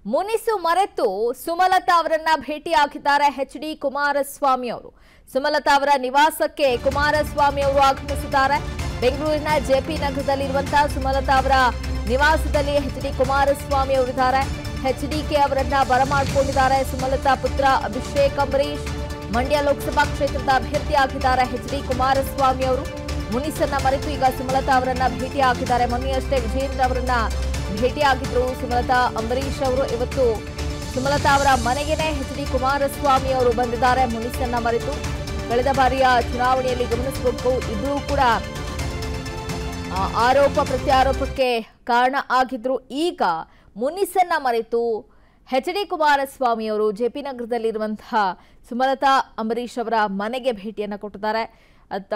ಮುನಿಸು ಮರೆತು ಸುಮಲತಾ ಅವರನ್ನ ಭೇಟಿಯಾಗಿದ್ದಾರೆ ಎಚ್ ಡಿ ಕುಮಾರಸ್ವಾಮಿ ಅವರು ಸುಮಲತಾ ಅವರ ನಿವಾಸಕ್ಕೆ ಕುಮಾರಸ್ವಾಮಿ ಅವರು ಆಗಮಿಸಿದ್ದಾರೆ ಬೆಂಗಳೂರಿನ ಜೆಪಿ ನಗರದಲ್ಲಿರುವಂತಹ ಸುಮಲತಾ ಅವರ ನಿವಾಸದಲ್ಲಿ ಎಚ್ ಡಿ ಕುಮಾರಸ್ವಾಮಿ ಅವರಿದ್ದಾರೆ ಎಚ್ ಡಿಕೆ ಅವರನ್ನ ಬರಮಾಡಿಕೊಂಡಿದ್ದಾರೆ ಸುಮಲತಾ ಪುತ್ರ ಅಭಿಷೇಕ್ ಅಂಬರೀಶ್ ಮಂಡ್ಯ ಲೋಕಸಭಾ ಕ್ಷೇತ್ರದ ಅಭ್ಯರ್ಥಿಯಾಗಿದ್ದಾರೆ ಎಚ್ ಡಿ ಕುಮಾರಸ್ವಾಮಿ ಅವರು ಮುನಿಸನ್ನ ಮರೆತು ಈಗ ಸುಮಲತಾ ಅವರನ್ನ ಭೇಟಿಯಾಗಿದ್ದಾರೆ ಮೊನ್ನೆಯಷ್ಟೇ ವಿಜೇಂದ್ರ ಅವರನ್ನ ಭೇಟಿಯಾಗಿದ್ರು ಸುಮಲತಾ ಅಂಬರೀಶ್ ಅವರು ಇವತ್ತು ಸುಮಲತಾ ಅವರ ಮನೆಗೆನೆ ಎಚ್ ಡಿ ಕುಮಾರಸ್ವಾಮಿ ಅವರು ಬಂದಿದ್ದಾರೆ ಮುನಿಸನ್ನ ಮರೆತು ಕಳೆದ ಬಾರಿಯ ಚುನಾವಣೆಯಲ್ಲಿ ಗಮನಿಸಬೇಕು ಇಬ್ಬರೂ ಕೂಡ ಆ, ಆರೋಪ ಪ್ರತ್ಯಾರೋಪಕ್ಕೆ ಕಾರಣ ಆಗಿದ್ರು ಈಗ ಮುನಿಸನ್ನ ಮರೆತು ಎಚ್ ಡಿ ಕುಮಾರಸ್ವಾಮಿ ಅವರು ಜೆ ಪಿ ನಗರದಲ್ಲಿರುವಂತಹ ಸುಮಲತಾ ಅಂಬರೀಶ್ ಅವರ ಮನೆಗೆ ಭೇಟಿಯನ್ನ ಕೊಟ್ಟಿದ್ದಾರೆ ಅತ್ತ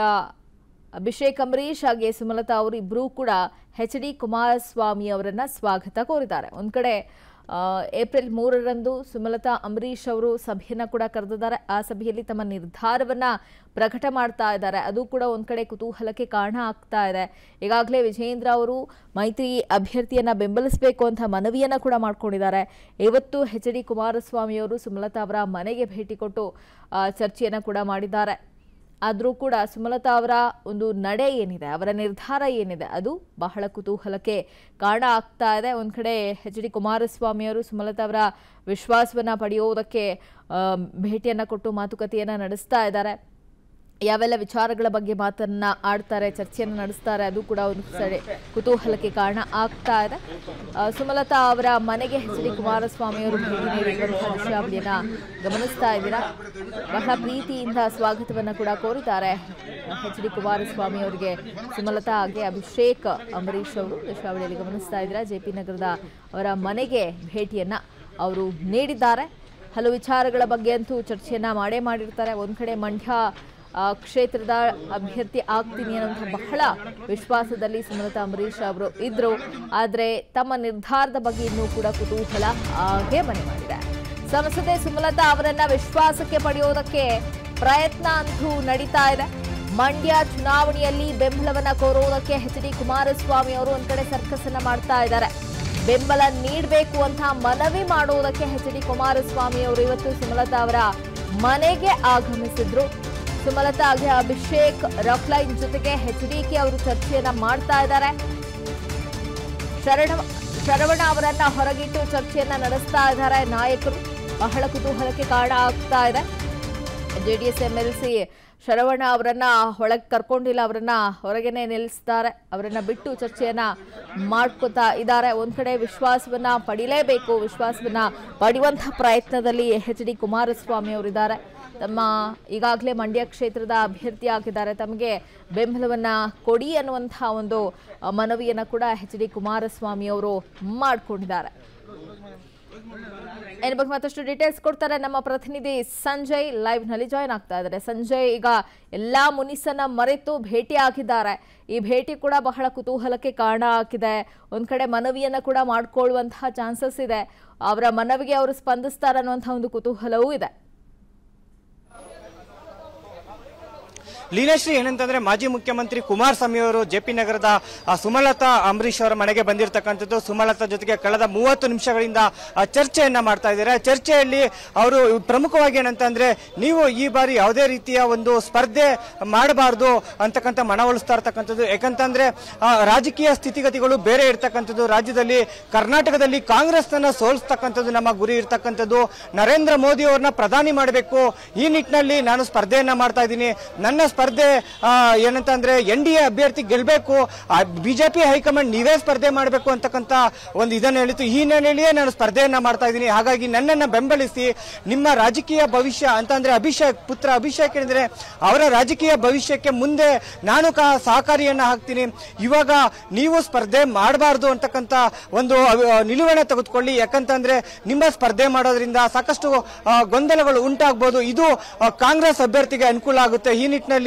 ಅಭಿಷೇಕ್ ಅಂಬರೀಶ್ ಹಾಗೆ ಸುಮಲತಾ ಅವರು ಇಬ್ಬರೂ ಕೂಡ ಎಚ್ ಡಿ ಕುಮಾರಸ್ವಾಮಿ ಅವರನ್ನ ಸ್ವಾಗತ ಕೋರಿದ್ದಾರೆ ಒಂದ್ ಕಡೆ ಆ, ಏಪ್ರಿಲ್ ಮೂರರಂದು ಸುಮಲತಾ ಅಂಬರೀಶ್ ಅವರು ಸಭೆಯನ್ನ ಕೂಡ ಕರೆದಿದ್ದಾರೆ ಆ ಸಭೆಯಲ್ಲಿ ತಮ್ಮ ನಿರ್ಧಾರವನ್ನ ಪ್ರಕಟ ಮಾಡ್ತಾ ಇದ್ದಾರೆ ಅದು ಕೂಡ ಒಂದ್ ಕಡೆ ಕುತೂಹಲಕ್ಕೆ ಕಾರಣ ಆಗ್ತಾ ಇದೆ ಈಗಾಗಲೇ ವಿಜೇಂದ್ರ ಅವರು ಮೈತ್ರಿ ಅಭ್ಯರ್ಥಿಯನ್ನ ಬೆಂಬಲಿಸಬೇಕು ಅಂತ ಮನವಿಯನ್ನ ಕೂಡ ಮಾಡ್ಕೊಂಡಿದ್ದಾರೆ ಇವತ್ತು ಎಚ್ ಡಿ ಕುಮಾರಸ್ವಾಮಿ ಅವರು ಸುಮಲತಾ ಅವರ ಮನೆಗೆ ಭೇಟಿ ಕೊಟ್ಟು ಆ, ಚರ್ಚೆಯನ್ನ ಕೂಡ ಮಾಡಿದ್ದಾರೆ ಆದರೂ ಕೂಡ ಸುಮಲತಾ ಅವರ ಒಂದು ನಡೆ ಏನಿದೆ ಅವರ ನಿರ್ಧಾರ ಏನಿದೆ ಅದು ಬಹಳ ಕುತೂಹಲಕ್ಕೆ ಕಾರಣ ಆಗ್ತಾ ಇದೆ ಒಂದು ಕಡೆ ಎಚ್ ಡಿ ಕುಮಾರಸ್ವಾಮಿ ಅವರು ಸುಮಲತಾ ಅವರ ವಿಶ್ವಾಸವನ್ನ ಪಡೆಯುವುದಕ್ಕೆ ಆ, ಭೇಟಿಯನ್ನ ಕೊಟ್ಟು ಮಾತುಕತೆಯನ್ನ ನಡೆಸ್ತಾ ಇದ್ದಾರೆ ಯಾವೆಲ್ಲ ವಿಚಾರಗಳ ಬಗ್ಗೆ ಮಾತನ್ನ ಆಡ್ತಾರೆ ಚರ್ಚೆಯನ್ನು ನಡೆಸ್ತಾರೆ ಅದು ಕೂಡ ಒಂದು ಸಡೆ ಕುತೂಹಲಕ್ಕೆ ಕಾರಣ ಆಗ್ತಾ ಇದೆ ಆ, ಸುಮಲತಾ ಅವರ ಮನೆಗೆ ಎಚ್ ಡಿ ಕುಮಾರಸ್ವಾಮಿ ಅವರು ಭೇಟಿ ನೀಡಿರುವಂತಹ ದೃಶ್ಯಾವಳಿಯನ್ನ ಗಮನಿಸ್ತಾ ಇದ್ದೀರಾ ಬಹಳ ಪ್ರೀತಿಯಿಂದ ಸ್ವಾಗತವನ್ನ ಕೂಡ ಕೋರಿದ್ದಾರೆ ಎಚ್ ಡಿ ಕುಮಾರಸ್ವಾಮಿ ಅವರಿಗೆ ಸುಮಲತಾ ಹಾಗೆ ಅಭಿಷೇಕ್ ಅಂಬರೀಶ್ ಅವರು ದೃಶ್ಯಾವಳಿಯಲ್ಲಿ ಗಮನಿಸ್ತಾ ಇದ್ದೀರಾ ಜೆ ಪಿ ನಗರದ ಅವರ ಮನೆಗೆ ಭೇಟಿಯನ್ನ ಅವರು ನೀಡಿದ್ದಾರೆ ಹಲವು ವಿಚಾರಗಳ ಬಗ್ಗೆ ಅಂತೂ ಚರ್ಚೆಯನ್ನ ಮಾಡೇ ಮಾಡಿರ್ತಾರೆ ಒಂದ್ ಕಡೆ ಮಂಡ್ಯ ಆ, ಕ್ಷೇತ್ರದ ಅಭ್ಯರ್ಥಿ ಆಗ್ತೀನಿ ಅನ್ನೋಂಥ ಬಹಳ ವಿಶ್ವಾಸದಲ್ಲಿ ಸುಮಲತಾ ಅಂಬರೀಶ್ ಅವರು ಇದ್ರು ಆದ್ರೆ ತಮ್ಮ ನಿರ್ಧಾರದ ಬಗ್ಗೆ ಇನ್ನೂ ಕೂಡ ಕುತೂಹಲ ಹಾಗೆ ಮನೆ ಮಾಡಿದೆ ಸಂಸದೆ ಸುಮಲತಾ ಅವರನ್ನ ವಿಶ್ವಾಸಕ್ಕೆ ಪಡೆಯೋದಕ್ಕೆ ಪ್ರಯತ್ನ ಅಂತೂ ನಡೀತಾ ಇದೆ ಮಂಡ್ಯ ಚುನಾವಣೆಯಲ್ಲಿ ಬೆಂಬಲವನ್ನ ಕೋರುವುದಕ್ಕೆ ಎಚ್ ಡಿ ಕುಮಾರಸ್ವಾಮಿ ಅವರು ಒಂದ್ ಕಡೆ ಸರ್ಕಸ್ ಅನ್ನ ಮಾಡ್ತಾ ಇದ್ದಾರೆ ಬೆಂಬಲ ನೀಡಬೇಕು ಅಂತ ಮನವಿ ಮಾಡುವುದಕ್ಕೆ ಎಚ್ ಡಿ ಕುಮಾರಸ್ವಾಮಿ ಅವರು ಇವತ್ತು ಸುಮಲತಾ ಅವರ ಮನೆಗೆ ಆಗಮಿಸಿದ್ರು ಸುಮಲತಾ ಹಾಗೆ ಅಭಿಷೇಕ್ ರಫ್ಲೈನ್ ಜೊತೆಗೆ ಎಚ್ ಡಿ ಕೆ ಅವರು ಚರ್ಚೆಯನ್ನ ಮಾಡ್ತಾ ಇದ್ದಾರೆ ಶರಣ ಶರವಣ ಅವರನ್ನ ಹೊರಗಿಟ್ಟು ಚರ್ಚೆಯನ್ನ ನಡೆಸ್ತಾ ಇದ್ದಾರೆ ನಾಯಕರು ಬಹಳ ಕುತೂಹಲಕ್ಕೆ ಕಾರಣ ಆಗ್ತಾ ಇದೆ ಜೆಡಿಎಸ್ ಎಂಎಲ್ಸಿ ಶರವಣ ಅವರನ್ನ ಒಳಗೆ ಕರ್ಕೊಂಡಿಲ್ಲ ಅವರನ್ನ ಹೊರಗೇನೆ ನಿಲ್ಲಿಸ್ತಾರೆ ಅವರನ್ನ ಬಿಟ್ಟು ಚರ್ಚೆಯನ್ನ ಮಾಡ್ಕೋತಾ ಇದ್ದಾರೆ ಒಂದ್ ಕಡೆ ವಿಶ್ವಾಸವನ್ನ ಪಡಿಲೇಬೇಕು ವಿಶ್ವಾಸವನ್ನ ಪಡೆಯುವಂತಹ ಪ್ರಯತ್ನದಲ್ಲಿ ಎಚ್ ಡಿ ಕುಮಾರಸ್ವಾಮಿ ಅವರಿದ್ದಾರೆ ತಮ್ಮ ಈಗಾಗಲೇ ಮಂಡ್ಯ ಕ್ಷೇತ್ರದ ಅಭ್ಯರ್ಥಿ ಆಗಿದ್ದಾರೆ ತಮಗೆ ಬೆಂಬಲವನ್ನ ಕೊಡಿ ಅನ್ನುವಂತಹ ಒಂದು ಆ, ಮನವಿಯನ್ನ ಕೂಡ ಎಚ್ ಡಿ ಕುಮಾರಸ್ವಾಮಿ ಅವರು ಮಾಡ್ಕೊಂಡಿದ್ದಾರೆ ಇದ್ರ ಬಗ್ಗೆ ಮತ್ತಷ್ಟು ಡೀಟೇಲ್ಸ್ ಕೊಡ್ತಾರೆ ನಮ್ಮ ಪ್ರತಿನಿಧಿ ಸಂಜಯ್ ಲೈವ್ ನಲ್ಲಿ ಜಾಯ್ನ್ ಆಗ್ತಾ ಇದ್ದಾರೆ ಸಂಜಯ್ ಈಗ ಎಲ್ಲಾ ಮುನಿಸನ್ನ ಮರೆತು ಭೇಟಿ ಆಗಿದ್ದಾರೆ ಈ ಭೇಟಿ ಕೂಡ ಬಹಳ ಕುತೂಹಲಕ್ಕೆ ಕಾರಣ ಆಗಿದೆ ಒಂದ್ ಕಡೆ ಮನವಿಯನ್ನ ಕೂಡ ಮಾಡ್ಕೊಳ್ಳುವಂತಹ ಚಾನ್ಸಸ್ ಇದೆ ಅವರ ಮನವಿಗೆ ಅವರು ಸ್ಪಂದಿಸ್ತಾರೆ ಅನ್ನುವಂತಹ ಒಂದು ಕುತೂಹಲವೂ ಇದೆ ಲೀಲಾಶ್ರೀ ಏನಂತಂದ್ರೆ ಮಾಜಿ ಮುಖ್ಯಮಂತ್ರಿ ಕುಮಾರಸ್ವಾಮಿ ಅವರು ಜೆಪಿ ನಗರದ ಆ, ಸುಮಲತಾ ಅಂಬರೀಶ್ ಅವರ ಮನೆಗೆ ಬಂದಿರತಕ್ಕಂಥದ್ದು ಸುಮಲತಾ ಜೊತೆಗೆ ಕಳೆದ ಮೂವತ್ತು ನಿಮಿಷಗಳಿಂದ ಆ, ಚರ್ಚೆಯನ್ನ ಮಾಡ್ತಾ ಇದ್ದಾರೆ ಚರ್ಚೆಯಲ್ಲಿ ಅವರು ಪ್ರಮುಖವಾಗಿ ಏನಂತಂದ್ರೆ ನೀವು ಈ ಬಾರಿ ಯಾವುದೇ ರೀತಿಯ ಒಂದು ಸ್ಪರ್ಧೆ ಮಾಡಬಾರ್ದು ಅಂತಕ್ಕಂಥ ಮನವೊಲಿಸ್ತಾ ಇರ್ತಕ್ಕಂಥದ್ದು ಯಾಕಂತಂದ್ರೆ ಆ, ರಾಜಕೀಯ ಸ್ಥಿತಿಗತಿಗಳು ಬೇರೆ ಇರ್ತಕ್ಕಂಥದ್ದು ರಾಜ್ಯದಲ್ಲಿ ಕರ್ನಾಟಕದಲ್ಲಿ ಕಾಂಗ್ರೆಸ್ನ ಸೋಲಿಸ್ತಕ್ಕಂಥದ್ದು ನಮ್ಮ ಗುರಿ ಇರ್ತಕ್ಕಂಥದ್ದು ನರೇಂದ್ರ ಮೋದಿ ಅವ್ರನ್ನ ಪ್ರಧಾನಿ ಮಾಡಬೇಕು ಈ ನಿಟ್ಟಿನಲ್ಲಿ ನಾನು ಸ್ಪರ್ಧೆಯನ್ನ ಮಾಡ್ತಾ ಇದ್ದೀನಿ ನನ್ನ ಸ್ಪರ್ಧೆ ಆ, ಏನಂತಂದ್ರೆ ಎನ್ ಡಿ ಎ ಅಭ್ಯರ್ಥಿ ಗೆಲ್ಬೇಕು ಬಿಜೆಪಿ ಹೈಕಮಾಂಡ್ ನೀವೇ ಸ್ಪರ್ಧೆ ಮಾಡಬೇಕು ಅಂತಕ್ಕಂಥ ಒಂದು ಇದನ್ನ ಹೇಳಿತು ಈ ಹಿನ್ನೆಲೆಯಲ್ಲಿಯೇ ನಾನು ಸ್ಪರ್ಧೆಯನ್ನ ಮಾಡ್ತಾ ಇದ್ದೀನಿ ಹಾಗಾಗಿ ನನ್ನನ್ನ ಬೆಂಬಲಿಸಿ ನಿಮ್ಮ ರಾಜಕೀಯ ಭವಿಷ್ಯ ಅಂತಂದ್ರೆ ಅಭಿಷೇಕ್ ಪುತ್ರ ಅಭಿಷೇಕ್ ಹೇಳಿದ್ರೆ ಅವರ ರಾಜಕೀಯ ಭವಿಷ್ಯಕ್ಕೆ ಮುಂದೆ ನಾನು ಕಾ ಸಹಕಾರಿಯನ್ನ ಹಾಕ್ತೀನಿ ಇವಾಗ ನೀವು ಸ್ಪರ್ಧೆ ಮಾಡಬಾರ್ದು ಅಂತಕ್ಕಂಥ ಒಂದು ಅಹ್, ನಿಲುವನ್ನ ತೆಗೆದುಕೊಳ್ಳಿ ಯಾಕಂತಂದ್ರೆ ನಿಮ್ಮ ಸ್ಪರ್ಧೆ ಮಾಡೋದ್ರಿಂದ ಸಾಕಷ್ಟು ಆ, ಗೊಂದಲಗಳು ಉಂಟಾಗ್ಬೋದು ಇದು ಆ, ಕಾಂಗ್ರೆಸ್ ಅಭ್ಯರ್ಥಿಗೆ ಅನುಕೂಲ ಆಗುತ್ತೆ ಈ ನಿಟ್ಟಿನಲ್ಲಿ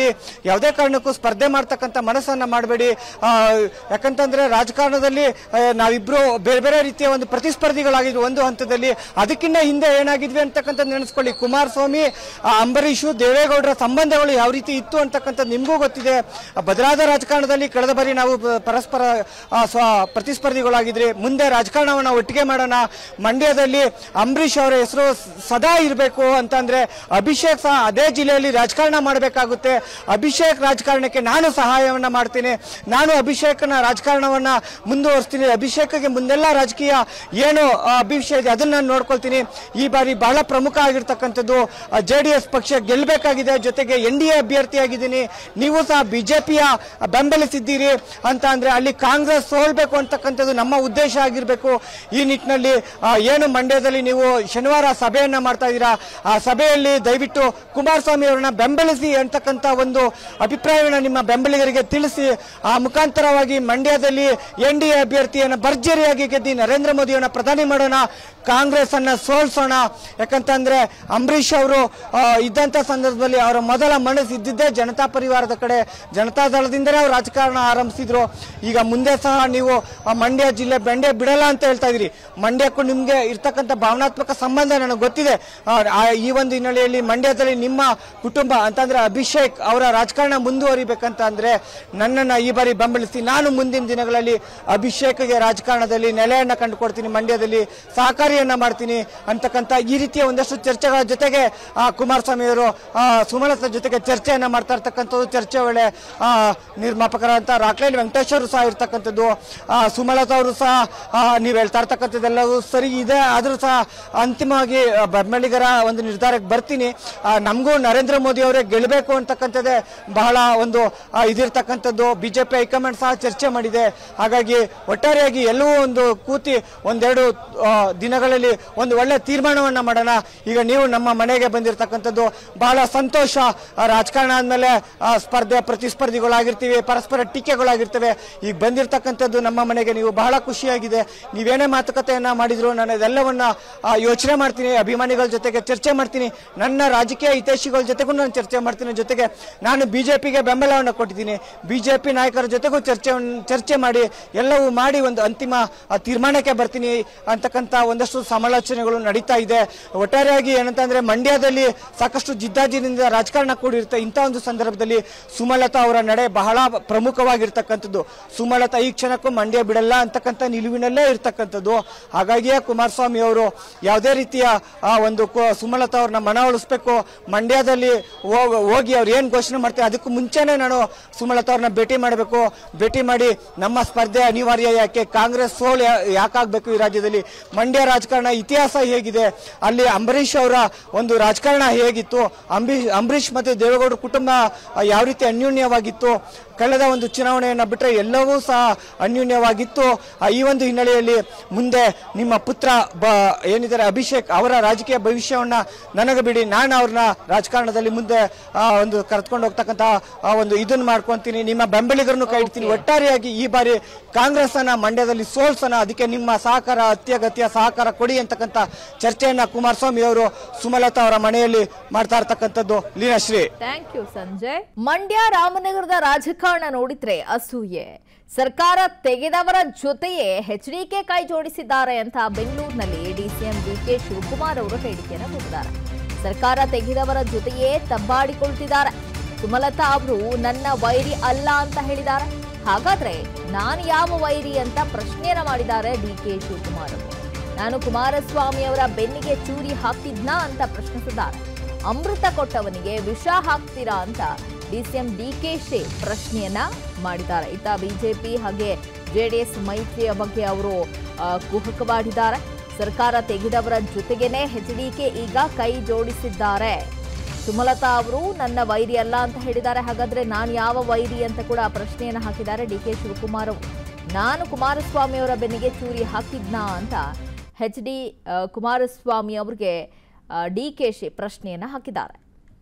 ಮಂಡ್ಯದಲ್ಲಿ ಯಾವುದೇ ಕಾರಣಕ್ಕೂ ಸ್ಪರ್ಧೆ ಮಾಡ್ತಕ್ಕಂಥ ಮನಸ್ಸನ್ನ ಮಾಡಬೇಡಿ ಯಾಕಂತಂದ್ರೆ ರಾಜಕಾರಣದಲ್ಲಿ ಆ, ನಾವಿಬ್ರು ಬೇರೆ ಬೇರೆ ರೀತಿಯ ಒಂದು ಪ್ರತಿಸ್ಪರ್ಧಿಗಳಾಗಿದ್ವಿ ಒಂದು ಹಂತದಲ್ಲಿ ಅದಕ್ಕಿಂತ ಹಿಂದೆ ಏನಾಗಿದ್ವಿ ಅಂತಕ್ಕಂಥದ್ದು ನೆನೆಸ್ಕೊಳ್ಳಿ ಕುಮಾರಸ್ವಾಮಿ ಆ, ಅಂಬರೀಷು ದೇವೇಗೌಡರ ಸಂಬಂಧಗಳು ಯಾವ ರೀತಿ ಇತ್ತು ಅಂತಕ್ಕಂಥದ್ದು ನಿಮಗೂ ಗೊತ್ತಿದೆ ಬದಲಾದ ರಾಜಕಾರಣದಲ್ಲಿ ಕಳೆದ ಬಾರಿ ನಾವು ಪ- ಪರಸ್ಪರ ಆ, ಸ್ವ ಪ್ರತಿಸ್ಪರ್ಧಿಗಳಾಗಿದ್ರಿ ಮುಂದೆ ರಾಜಕಾರಣವನ್ನು ಒಟ್ಟಿಗೆ ಮಾಡೋಣ ಮಂಡ್ಯದಲ್ಲಿ ಅಂಬರೀಷ್ ಅವರ ಹೆಸರು ಸದಾ ಇರಬೇಕು ಅಂತಂದ್ರೆ ಅಭಿಷೇಕ್ ಸಹ ಅದೇ ಜಿಲ್ಲೆಯಲ್ಲಿ ರಾಜಕಾರಣ ಮಾಡಬೇಕಾಗುತ್ತೆ ಅಭಿಷೇಕ್ ರಾಜಕಾರಣಕ್ಕೆ ನಾನು ಸಹಾಯವನ್ನ ಮಾಡ್ತೀನಿ ನಾನು ಅಭಿಷೇಕ್ನ ರಾಜಕಾರಣವನ್ನ ಮುಂದುವರಿಸ್ತೀನಿ ಅಭಿಷೇಕ್ಗೆ ಮುಂದೆಲ್ಲ ರಾಜಕೀಯ ಏನು ಆ, ಅಭಿಷೇಕ್ ಇದೆ ಅದನ್ನ ನಾನು ನೋಡ್ಕೊಳ್ತೀನಿ ಈ ಬಾರಿ ಬಹಳ ಪ್ರಮುಖ ಆಗಿರ್ತಕ್ಕಂಥದ್ದು ಜೆ ಡಿ ಎಸ್ ಪಕ್ಷ ಗೆಲ್ಲಬೇಕಾಗಿದೆ ಜೊತೆಗೆ ಎನ್ ಡಿ ಎ ಅಭ್ಯರ್ಥಿಯಾಗಿದ್ದೀನಿ ನೀವು ಸಹ ಬಿಜೆಪಿಯ ಬೆಂಬಲಿಸಿದ್ದೀರಿ ಅಂತ ಅಂದ್ರೆ ಅಲ್ಲಿ ಕಾಂಗ್ರೆಸ್ ಸೋಲ್ಬೇಕು ಅಂತಕ್ಕಂಥದ್ದು ನಮ್ಮ ಉದ್ದೇಶ ಆಗಿರಬೇಕು ಈ ನಿಟ್ಟಿನಲ್ಲಿ ಆ, ಏನು ಮಂಡ್ಯದಲ್ಲಿ ನೀವು ಶನಿವಾರ ಸಭೆಯನ್ನ ಮಾಡ್ತಾ ಇದ್ದೀರಾ ಆ ಸಭೆಯಲ್ಲಿ ದಯವಿಟ್ಟು ಕುಮಾರಸ್ವಾಮಿ ಅವರನ್ನ ಬೆಂಬಲಿಸಿ ಅಂತಕ್ಕಂಥ ಒಂದು ಅಭಿಪ್ರಾಯವನ್ನು ನಿಮ್ಮ ಬೆಂಬಲಿಗರಿಗೆ ತಿಳಿಸಿ ಆ ಮುಖಾಂತರವಾಗಿ ಮಂಡ್ಯದಲ್ಲಿ ಎನ್ ಡಿ ಎ ಅಭ್ಯರ್ಥಿಯನ್ನು ಭರ್ಜರಿಯಾಗಿ ಗೆದ್ದಿ ನರೇಂದ್ರ ಮೋದಿಯವನ್ನ ಪ್ರಧಾನಿ ಮಾಡೋಣ ಕಾಂಗ್ರೆಸ್ ಅನ್ನ ಸೋಲ್ಸೋಣ ಯಾಕಂತಂದ್ರೆ ಅಂಬರೀಷ್ ಅವರು ಆ, ಇದ್ದಂತ ಸಂದರ್ಭದಲ್ಲಿ ಅವರ ಮೊದಲ ಮನಸ್ಸು ಇದ್ದಿದ್ದೇ ಜನತಾ ಪರಿವಾರದ ಕಡೆ ಜನತಾ ದಳದಿಂದಲೇ ಅವ್ರು ರಾಜಕಾರಣ ಆರಂಭಿಸಿದ್ರು ಈಗ ಮುಂದೆ ಸಹ ನೀವು ಆ, ಮಂಡ್ಯ ಜಿಲ್ಲೆ ಬೆಂಡೆ ಬಿಡಲ್ಲ ಅಂತ ಹೇಳ್ತಾ ಇದ್ರಿ ಮಂಡ್ಯಕ್ಕೂ ನಿಮ್ಗೆ ಇರ್ತಕ್ಕಂಥ ಭಾವನಾತ್ಮಕ ಸಂಬಂಧ ನನಗೆ ಗೊತ್ತಿದೆ ಆ, ಆ, ಈ ಒಂದು ಹಿನ್ನೆಲೆಯಲ್ಲಿ ಮಂಡ್ಯದಲ್ಲಿ ನಿಮ್ಮ ಕುಟುಂಬ ಅಂತಂದ್ರೆ ಅಭಿಷೇಕ್ ಅವರ ರಾಜಕಾರಣ ಮುಂದುವರಿಬೇಕಂತ ಅಂದ್ರೆ ನನ್ನನ್ನ ಈ ಬಾರಿ ಬೆಂಬಲಿಸಿ ನಾನು ಮುಂದಿನ ದಿನಗಳಲ್ಲಿ ಅಭಿಷೇಕ್ಗೆ ರಾಜಕಾರಣದಲ್ಲಿ ನೆಲೆಯನ್ನ ಕಂಡುಕೊಡ್ತೀನಿ ಮಂಡ್ಯದಲ್ಲಿ ಸಹಕಾರಿಯನ್ನ ಮಾಡ್ತೀನಿ ಅಂತಕ್ಕಂಥ ಈ ರೀತಿಯ ಒಂದಷ್ಟು ಚರ್ಚೆಗಳ ಜೊತೆಗೆ ಆ, ಕುಮಾರಸ್ವಾಮಿ ಅವರು ಆ, ಸುಮಲತಾ ಜೊತೆಗೆ ಚರ್ಚೆಯನ್ನ ಮಾಡ್ತಾ ಇರ್ತಕ್ಕಂಥದ್ದು ಚರ್ಚೆ ವೇಳೆ ಆ, ನಿರ್ಮಾಪಕರಂತ ರಾಕ್ಲೈನ್ ವೆಂಕಟೇಶ್ ಅವರು ಸಹ ಇರ್ತಕ್ಕಂಥದ್ದು ಆ, ಸುಮಲತಾ ಅವರು ಸಹ ಆ, ನೀವು ಹೇಳ್ತಾ ಇರ್ತಕ್ಕಂಥದ್ದೆಲ್ಲವೂ ಸರಿ ಇದೆ ಆದರೂ ಸಹ ಅಂತಿಮವಾಗಿ ಆ, ಬೆಂಬಲಿಗರ ಒಂದು ನಿರ್ಧಾರಕ್ಕೆ ಬರ್ತೀನಿ ಆ, ನಮಗೂ ನರೇಂದ್ರ ಮೋದಿ ಅವರೇ ಗೆಲ್ಲಬೇಕು ಅಂತಕ್ಕಂಥದ್ದೇ ಬಹಳ ಒಂದು ಆ, ಇದಿರ್ತಕ್ಕಂಥದ್ದು ಬಿಜೆಪಿ ಹೈಕಮಾಂಡ್ ಸಹ ಚರ್ಚೆ ಮಾಡಿದೆ ಹಾಗಾಗಿ ಒಟ್ಟಾರೆಯಾಗಿ ಎಲ್ಲವೂ ಒಂದು ಕೂತಿ ಒಂದೆರಡು ಆ, ದಿನಗಳಲ್ಲಿ ಒಂದು ಒಳ್ಳೆ ತೀರ್ಮಾನವನ್ನ ಮಾಡೋಣ ಈಗ ನೀವು ನಮ್ಮ ಮನೆಗೆ ಬಂದಿರತಕ್ಕಂಥದ್ದು ಬಹಳ ಸಂತೋಷ ಆ, ರಾಜಕಾರಣ ಆದ್ಮೇಲೆ ಆ, ಸ್ಪರ್ಧೆ ಪ್ರತಿಸ್ಪರ್ಧಿಗಳಾಗಿರ್ತೀವಿ ಪರಸ್ಪರ ಟೀಕೆಗಳಾಗಿರ್ತವೆ ಈಗ ಬಂದಿರತಕ್ಕಂಥದ್ದು ನಮ್ಮ ಮನೆಗೆ ನೀವು ಬಹಳ ಖುಷಿಯಾಗಿದೆ ನೀವೇನೇ ಮಾತುಕತೆಯನ್ನ ಮಾಡಿದ್ರು ನಾನು ಇದೆಲ್ಲವನ್ನ ಆ, ಯೋಚನೆ ಮಾಡ್ತೀನಿ ಅಭಿಮಾನಿಗಳ ಜೊತೆಗೆ ಚರ್ಚೆ ಮಾಡ್ತೀನಿ ನನ್ನ ರಾಜಕೀಯ ಹಿತೈಷಿಗಳ ಜೊತೆಗೂ ನಾನು ಚರ್ಚೆ ಮಾಡ್ತೀನಿ ಜೊತೆಗೆ ನಾನು ಬಿಜೆಪಿಗೆ ಬೆಂಬಲವನ್ನು ಕೊಟ್ಟಿದ್ದೀನಿ ಬಿಜೆಪಿ ನಾಯಕರ ಜೊತೆಗೂ ಚರ್ಚೆ ಚರ್ಚೆ ಮಾಡಿ ಎಲ್ಲವೂ ಮಾಡಿ ಒಂದು ಅಂತಿಮ ಆ, ತೀರ್ಮಾನಕ್ಕೆ ಬರ್ತೀನಿ ಅಂತಕ್ಕಂಥ ಒಂದಷ್ಟು ಸಮಾಲೋಚನೆಗಳು ನಡೀತಾ ಇದೆ ಒಟ್ಟಾರೆಯಾಗಿ ಏನಂತಂದ್ರೆ ಮಂಡ್ಯದಲ್ಲಿ ಸಾಕಷ್ಟು ಜಿದ್ದಾಜಿದಿಂದ ರಾಜಕಾರಣ ಕೂಡಿರುತ್ತೆ ಇಂಥ ಒಂದು ಸಂದರ್ಭದಲ್ಲಿ ಸುಮಲತಾ ಅವರ ನಡೆ ಬಹಳ ಪ್ರಮುಖವಾಗಿರ್ತಕ್ಕಂಥದ್ದು ಸುಮಲತಾ ಈ ಕ್ಷಣಕ್ಕೂ ಮಂಡ್ಯ ಬಿಡಲ್ಲ ಅಂತಕ್ಕಂಥ ನಿಲುವಿನಲ್ಲೇ ಇರ್ತಕ್ಕಂಥದ್ದು ಹಾಗಾಗಿಯೇ ಕುಮಾರಸ್ವಾಮಿ ಅವರು ಯಾವುದೇ ರೀತಿಯ ಆ ಒಂದು ಕು- ಸುಮಲತಾ ಅವ್ರನ್ನ ಮನವೊಲಿಸ್ಬೇಕು ಮಂಡ್ಯದಲ್ಲಿ ಹೋಗ್- ಹೋಗಿ ಅವ್ರು ಏನ್ ಘೋಷಣೆ ಮಾಡ್ತಾರೆ ಅದಕ್ಕೂ ಮುಂಚೆನೆ ನಾನು ಸುಮಲತಾ ಅವ್ರನ್ನ ಭೇಟಿ ಮಾಡಬೇಕು ಭೇಟಿ ಮಾಡಿ ನಮ್ಮ ಸ್ಪರ್ಧೆ ಅನಿವಾರ್ಯ ಯಾಕೆ ಕಾಂಗ್ರೆಸ್ ಸೋಲ್ ಯಾ- ಯಾಕಾಗ್ಬೇಕು ಈ ರಾಜ್ಯದಲ್ಲಿ ಮಂಡ್ಯ ರಾಜಕಾರಣ ಇತಿಹಾಸ ಹೇಗಿದೆ ಅಲ್ಲಿ ಅಂಬರೀಷ್ ಅವರ ಒಂದು ರಾಜಕಾರಣ ಹೇಗಿತ್ತು ಅಂಬರೀಷ್ ಅಂಬರೀಷ್ ಮತ್ತೆ ದೇವೇಗೌಡ ಕುಟುಂಬ ಆ, ಯಾವ ರೀತಿ ಅನ್ಯೋನ್ಯವಾಗಿತ್ತು ಕಳೆದ ಒಂದು ಚುನಾವಣೆಯನ್ನ ಬಿಟ್ಟರೆ ಎಲ್ಲವೂ ಸಹ ಅನ್ಯೋನ್ಯವಾಗಿತ್ತು ಆ, ಈ ಒಂದು ಹಿನ್ನೆಲೆಯಲ್ಲಿ ಮುಂದೆ ನಿಮ್ಮ ಪುತ್ರ ಬ ಏನಿದ್ದಾರೆ ಅಭಿಷೇಕ್ ಅವರ ರಾಜಕೀಯ ಭವಿಷ್ಯವನ್ನ ನನಗೆ ಬಿಡಿ ನಾನು ಅವ್ರನ್ನ ರಾಜಕಾರಣದಲ್ಲಿ ಮುಂದೆ ಆ, ಒಂದು ಕರೆದುಕೊಂಡು ಹೋಗ್ತಕ್ಕಂಥ ಆ, ಒಂದು ಇದನ್ನ ಮಾಡ್ಕೊಂತೀನಿ ನಿಮ್ಮ ಬೆಂಬಲಿಗರನ್ನು ಕೈ ಇಡ್ತೀನಿ ಒಟ್ಟಾರೆಯಾಗಿ ಈ ಬಾರಿ ಕಾಂಗ್ರೆಸ್ ಅನ್ನ ಮಂಡ್ಯದಲ್ಲಿ ಸೋಲ್ಸೋಣ ಅದಕ್ಕೆ ನಿಮ್ಮ ಸಹಕಾರ ಅತ್ಯಗತ್ಯ ಸಹಕಾರ ಕೊಡಿ ಅಂತಕ್ಕಂಥ ಚರ್ಚೆಯನ್ನ ಕುಮಾರಸ್ವಾಮಿ ಅವರು ಸುಮಲತಾ ಅವರ ಮನೆಯಲ್ಲಿ ಮಾಡ್ತಾ ಇರ್ತಕ್ಕಂಥದ್ದು ಲೀನಾಶ್ರೀ ಥ್ಯಾಂಕ್ ಯು ಸಂಜಯ್ ಮಂಡ್ಯ ರಾಮನಗರದ ರಾಜಕಾರಣ ನೋಡಿದ್ರೆ ಅಸೂಯೆ ಸರ್ಕಾರ ತೆಗೆದವರ ಜೊತೆಯೇ ಎಚ್ಡಿಕೆ ಕೈ ಜೋಡಿಸಿದ್ದಾರೆ ಅಂತ ಬೆಂಗಳೂರಿನಲ್ಲಿ ಡಿಸಿಎಂ ಡಿಕೆ ಶಿವಕುಮಾರ್ ಅವರು ಹೇಳಿಕೆಯನ್ನು ಕೊಟ್ಟಿದ್ದಾರೆ ಸರ್ಕಾರ ತೆಗೆದವರ ಜೊತೆಯೇ ತಬ್ಬಾಡಿಕೊಳ್ತಿದ್ದಾರೆ ಸುಮಲತಾ ಅವರು ನನ್ನ ವೈರಿ ಅಲ್ಲ ಅಂತ ಹೇಳಿದ್ದಾರೆ ಹಾಗಾದ್ರೆ ನಾನು ಯಾವ ವೈರಿ ಅಂತ ಪ್ರಶ್ನೆಯನ್ನ ಮಾಡಿದ್ದಾರೆ ಡಿಕೆ ಶಿವಕುಮಾರ್ ಅವರು ನಾನು ಕುಮಾರಸ್ವಾಮಿ ಅವರ ಬೆನ್ನಿಗೆ ಚೂರಿ ಹಾಕ್ತಿದ್ನಾ ಅಂತ ಪ್ರಶ್ನಿಸಿದ್ದಾರೆ ಅಮೃತ ಕೊಟ್ಟವನಿಗೆ ವಿಷ ಹಾಕ್ತೀರಾ ಅಂತ ಡಿಸಿಎಂ ಡಿಕೆಶಿ ಪ್ರಶ್ನೆಯನ್ನ ಮಾಡಿದ್ದಾರೆ ಇತ್ತ ಬಿಜೆಪಿ ಹಾಗೆ ಜೆಡಿಎಸ್ ಮೈತ್ರಿಯ ಬಗ್ಗೆ ಅವರು ಆ, ಕುಹಕವಾಡಿದ್ದಾರೆ ಸರ್ಕಾರ ತೆಗೆದವರ ಜೊತೆಗೇನೆ ಎಚ್ಡಿಕೆ ಈಗ ಕೈ ಜೋಡಿಸಿದ್ದಾರೆ ಸುಮಲತಾ ಅವರು ನನ್ನ ವೈರಿ ಅಲ್ಲ ಅಂತ ಹೇಳಿದ್ದಾರೆ ಹಾಗಾದ್ರೆ ನಾನು ಯಾವ ವೈರಿ ಅಂತ ಕೂಡ ಪ್ರಶ್ನೆಯನ್ನ ಹಾಕಿದ್ದಾರೆ ಡಿ ಕೆ ಶಿವಕುಮಾರ್ ಅವರು ನಾನು ಕುಮಾರಸ್ವಾಮಿ ಅವರ ಬೆನ್ನಿಗೆ ಚೂರಿ ಹಾಕಿದ್ನಾ ಅಂತ ಎಚ್ ಡಿ ಕುಮಾರಸ್ವಾಮಿ ಅವ್ರಿಗೆ ಡಿ ಕೆ ಶಿ ಪ್ರಶ್ನೆಯನ್ನ ಹಾಕಿದ್ದಾರೆ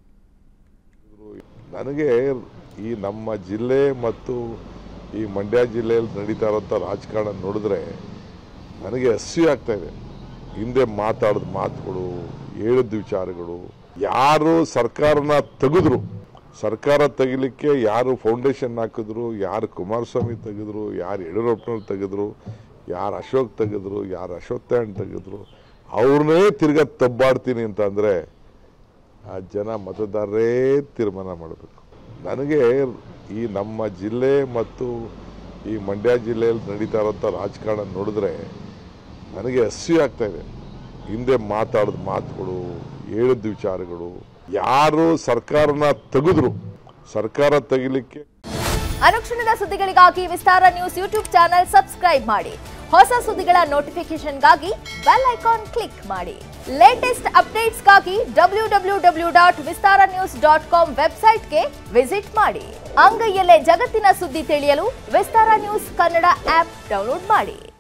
ನನಗೆ ಈ ನಮ್ಮ ಜಿಲ್ಲೆ ಮತ್ತು ಈ ಮಂಡ್ಯ ಜಿಲ್ಲೆಯಲ್ಲಿ ನಡೀತಾ ಇರೋಂಥ ರಾಜಕಾರಣ ನೋಡಿದ್ರೆ ನನಗೆ ಅಸೂಯೆ ಆಗ್ತಾ ಇದೆ ಹಿಂದೆ ಮಾತಾಡಿದ ಮಾತುಗಳು ಹೇಳಿದ ವಿಚಾರಗಳು ಯಾರು ಸರ್ಕಾರನ ತೆಗೆದ್ರು ಸರ್ಕಾರ ತೆಗಿಲಿಕ್ಕೆ ಯಾರು ಫೌಂಡೇಶನ್ ಹಾಕಿದ್ರು ಯಾರು ಕುಮಾರಸ್ವಾಮಿ ತೆಗೆದ್ರು ಯಾರು ಯಡಿಯೂರಪ್ಪನವ್ರು ತೆಗೆದ್ರು ಯಾರು ಅಶೋಕ್ ತೆಗೆದ್ರು ಯಾರು ಅಶೋಕ್ ತಾಯಣ್ ತೆಗೆದ್ರು ಅವ್ರನ್ನೇ ತಿರ್ಗಾ ತಬ್ಬಾಡ್ತೀನಿ ಅಂತ ಅಂದರೆ ಆ ಜನ ಮತದಾರರೇ ತೀರ್ಮಾನ ಮಾಡಬೇಕು ನನಗೆ ಈ ನಮ್ಮ ಜಿಲ್ಲೆ ಮತ್ತು ಈ ಮಂಡ್ಯ ಜಿಲ್ಲೆಯಲ್ಲಿ ನಡೀತಾ ಇರೋಂಥ ರಾಜಕಾರಣ ನೋಡಿದ್ರೆ ನನಗೆ ಅಸೂಯೆ ಆಗ್ತಾ ಇದೆ ಹಿಂದೆ ಮಾತಾಡಿದ ಮಾತುಗಳು ಹೇಳಿದ ವಿಚಾರಗಳು ಯಾರು ಸರ್ಕಾರನ ತೆಗೆದ್ರು ಸರ್ಕಾರ ತೆಗಿಲಿಕ್ಕೆ ಅನುಕ್ಷಣದ ಸುದ್ದಿಗಳಿಗಾಗಿ Vistara news YouTube channel subscribe ಮಾಡಿ ಹೊಸ ಸುದ್ದಿಗಳ ನೋಟಿಫಿಕೇಶನ್ಗಾಗಿ ಬೆಲ್ ಐಕಾನ್ ಕ್ಲಿಕ್ ಮಾಡಿ ಲೇಟೆಸ್ಟ್ ಅಪ್ಡೇಟ್ಸ್ಗಾಗಿ W W W dot Vistara news dot com ವೆಬ್ಸೈಟ್ಗೆ ವಿಸಿಟ್ ಮಾಡಿ ಅಂಗೈಯಲ್ಲೇ ಜಗತ್ತಿನ ಸುದ್ದಿ ತಿಳಿಯಲು Vistara news Kannada app download ಮಾಡಿ